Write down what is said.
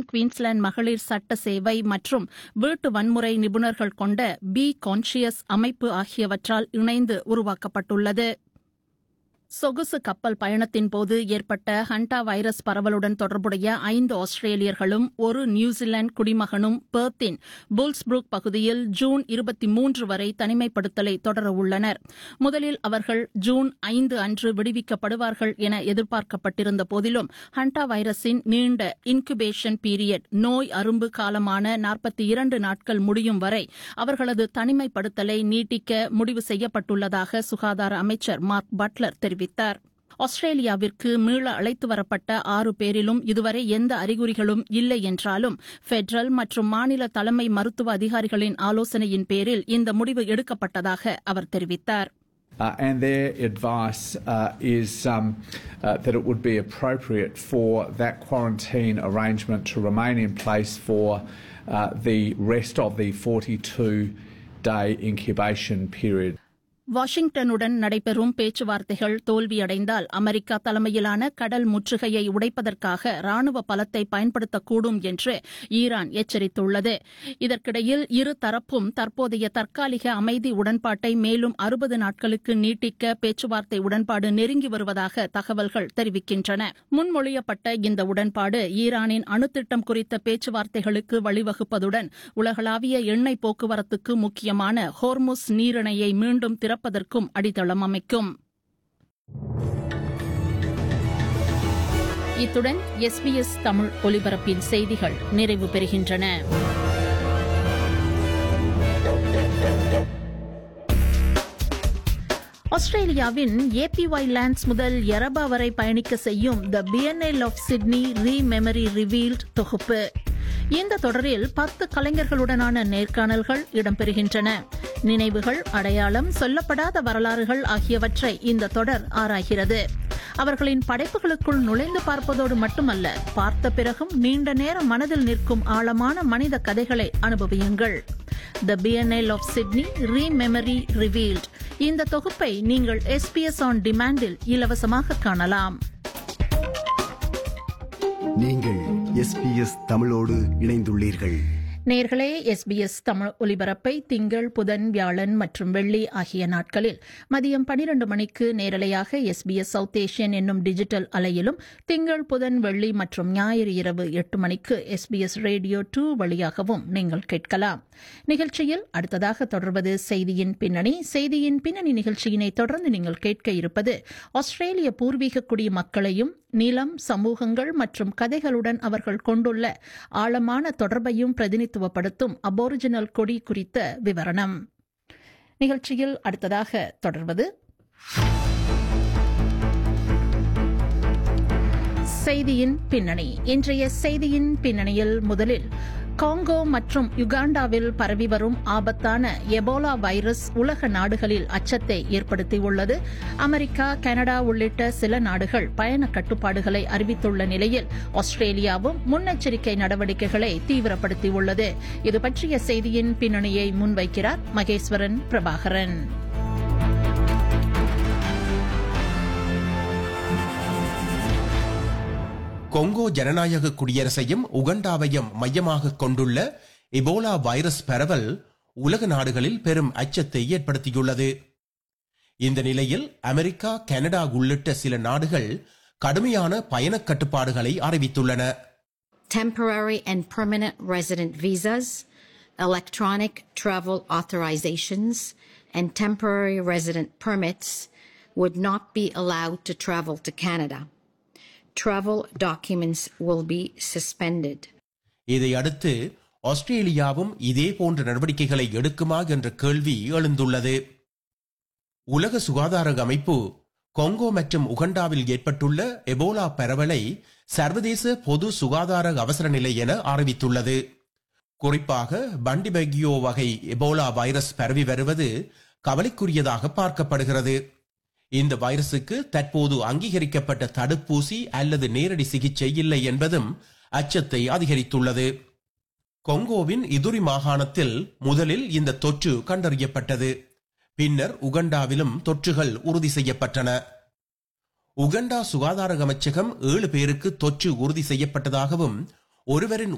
Queensland மகளிர் சட்ட சேவை மற்றும் வீட்டு வன்முறை நிபுணர்கள் கொண்ட பி கான்ஷியஸ் அமைப்பு ஆகியவற்றால் இணைந்து உருவாக்கப்பட்டுள்ளது சொகுசு கப்பல் பயணத்தின் போது ஏற்பட்ட ஹண்டா வைரஸ் பரவலுடன் தொடர்புடைய ஐந்து ஆஸ்திரேலியர்களும் ஒரு நியூசிலாந்து குடிமகனும் பெர்த்தின் புல்ஸ்புரூக் பகுதியில் ஜூன் இருபத்தி மூன்று வரை தனிமைப்படுத்தலை தொடரவுள்ளனர் முதலில் அவர்கள் ஜூன் ஐந்து அன்று விடுவிக்கப்படுவார்கள் என எதிர்பார்க்கப்பட்டிருந்த போதிலும் ஹண்டா வைரஸின் நீண்ட இன்குபேஷன் பீரியட் நோய் அரும்பு காலமான நாற்பத்தி இரண்டு நாட்கள் முடியும் வரை அவர்களது தனிமைப்படுத்தலை நீட்டிக்க முடிவு செய்யப்பட்டுள்ளதாக சுகாதார அமைச்சர் மார்க் பட்லர் தெரிவித்தார் தெரிவித்தார் ஆஸ்திரேலியாவிற்கு மீள அழைத்து வரப்பட்ட ஆறு பேரிலும் இதுவரை எந்த அறிகுறிகளும் இல்லை என்றாலும் பெட்ரல் மற்றும் மாநில தலைமை மருத்துவ அதிகாரிகளின் ஆலோசனையின் பேரில் இந்த முடிவு எடுக்கப்பட்டதாக அவர் தெரிவித்தார் Uh, and their advice uh, is um, uh, that it would be appropriate for that quarantine arrangement to remain in place for the rest of the 42 day incubation period. வாஷிங்டனுடன் நடைபெறும் பேச்சுவார்த்தைகள் தோல்வியடைந்தால் அமெரிக்கா தலைமையிலான கடல் முற்றுகையை உடைப்பதற்காக ராணுவ பலத்தை பயன்படுத்தக்கூடும் என்று ஈரான் எச்சரித்துள்ளது இதற்கிடையில் இரு தரப்பும் தற்போதைய தற்காலிக அமைதி உடன்பாட்டை மேலும் அறுபது நாட்களுக்கு நீட்டிக்க பேச்சுவார்த்தை உடன்பாடு நெருங்கி வருவதாக தகவல்கள் தெரிவிக்கின்றன முன்மொழியப்பட்ட இந்த உடன்பாடு ஈரானின் அணுத்திட்டம் குறித்த பேச்சுவார்த்தைகளுக்கு வழிவகுப்பதுடன் உலகளாவிய எண்ணெய் போக்குவரத்துக்கு முக்கியமான ஹோர்முஸ் நீரிணையை மீண்டும் திற திறப்பதற்கும் அடித்தளம் அமைக்கும் இத்துடன் எஸ்பிஎஸ் தமிழ் ஒலிபரப்பின் செய்திகள் நிறைவு பெறுகின்றன ஆஸ்திரேலியாவின் ஏபிஒய் லேண்ட்ஸ் முதல் எரபா வரை பயணிக்க செய்யும் the P N L of Sydney re memory revealed தொகுப்பு இந்த தொடரில் பத்து கலைஞர்களுடனான நேர்காணல்கள் இடம்பெறுகின்றன நினைவுகள் அடையாளம் சொல்லப்படாத வரலாறுகள் ஆகியவற்றை இந்த தொடர் ஆராய்கிறது அவர்களின் படைப்புகளுக்குள் நுழைந்து பார்ப்பதோடு மட்டுமல்ல பார்த்த பிறகும் நீண்ட நேரம் மனதில் நிற்கும் ஆழமான மனித கதைகளை அனுபவியுங்கள் the P N L of Sydney re memory revealed இந்த தொகுப்பை நீங்கள் எஸ்பிஎஸ் ஆன் டிமாண்டில் இலவசமாக காணலாம் நீங்கள் எஸ்பிஎஸ் தமிழோடு இணைந்துள்ளீர்கள் நேர்களே எஸ்பிஎஸ் தமிழ் ஒலிபரப்பை திங்கள் புதன் வியாழன் மற்றும் வெள்ளி ஆகிய நாட்களில் மதியம் பனிரண்டு மணிக்கு நேரலையாக எஸ்பிஎஸ் சவுத் ஏஷியன் என்னும் டிஜிட்டல் அலையிலும் திங்கள் புதன் வெள்ளி மற்றும் ஞாயிறு இரவு எட்டு மணிக்கு எஸ்பிஎஸ் ரேடியோ டூ வழியாகவும் நீங்கள் கேட்கலாம் நிகழ்ச்சியில் அடுத்ததாக தொடர்வது செய்தியின் பின்னணி செய்தியின் பின்னணி நிகழ்ச்சியினை தொடர்ந்து நீங்கள் கேட்க இருப்பது ஆஸ்திரேலிய பூர்வீக குடி மக்களையும் நிலம் சமூகங்கள் மற்றும் கதைகளுடன் அவர்கள் கொண்டுள்ள ஆழமான தொடர்பையும் பிரதிநிதித்துவப்படுத்தும் அபோரிஜினல் கொடி குறித்த விவரணம் நிகழ்ச்சியில் அடுத்ததாக தொடர்வது செய்தியின் பின்னணி இன்றைய செய்தியின் பின்னணியில் முதலில் காங்கோ மற்றும் யுகாண்டாவில் பரவி வரும் ஆபத்தான எபோலா வைரஸ் உலக நாடுகளில் அச்சத்தை ஏற்படுத்தியுள்ளது அமெரிக்கா கனடா உள்ளிட்ட சில நாடுகள் பயண கட்டுப்பாடுகளை அறிவித்துள்ள நிலையில் ஆஸ்திரேலியாவும் முன்னெச்சரிக்கை நடவடிக்கைகளை தீவிரப்படுத்தியுள்ளது இது பற்றிய செய்தியின் பின்னணியை முன்வைக்கிறார் மகேஸ்வரன் பிரபாகரன் கொங்கோ ஜனநாயக குடியரசையும் உகண்டாவையும் மையமாக கொண்டுள்ள இபோலா வைரஸ் பரவல் உலக நாடுகளில் பெரும் அச்சத்தை ஏற்படுத்தியுள்ளது இந்த நிலையில் அமெரிக்கா கனடா உள்ளிட்ட சில நாடுகள் கடுமையான பயண கட்டுப்பாடுகளை அறிவித்துள்ளன temporary and permanent resident visas, electronic travel authorizations, and temporary resident permits would not be allowed to travel to Canada. Travel documents will be suspended. இதை அடுத்து ஆஸ்திரேலியாவும் இதே போன்ற நடவடிக்கைகளை எடுக்குமா என்ற கேள்வி எழுந்துள்ளது உலக சுகாதார அமைப்பு கொங்கோ மற்றும் உகண்டாவில் ஏற்பட்டுள்ள எபோலா பரவலை சர்வதேச பொது சுகாதார அவசர நிலை என அறிவித்துள்ளது குறிப்பாக பண்டிபெகியோ வகை எபோலா வைரஸ் பரவி வருவது கவலைக்குரியதாக பார்க்கப்படுகிறது இந்த வைரசுக்கு தற்போது அங்கீகரிக்கப்பட்ட தடுப்பூசி அல்லது நேரடி சிகிச்சை இல்லை என்பதும் அச்சத்தை அதிகரித்துள்ளது கொங்கோவின் இதுரி மாகாணத்தில் முதலில் இந்த தொற்று கண்டறியப்பட்டது பின்னர் உகண்டாவிலும் தொற்றுகள் உறுதி செய்யப்பட்டன உகண்டா சுகாதார அமைச்சகம் ஏழு பேருக்கு தொற்று உறுதி செய்யப்பட்டதாகவும் ஒருவரின்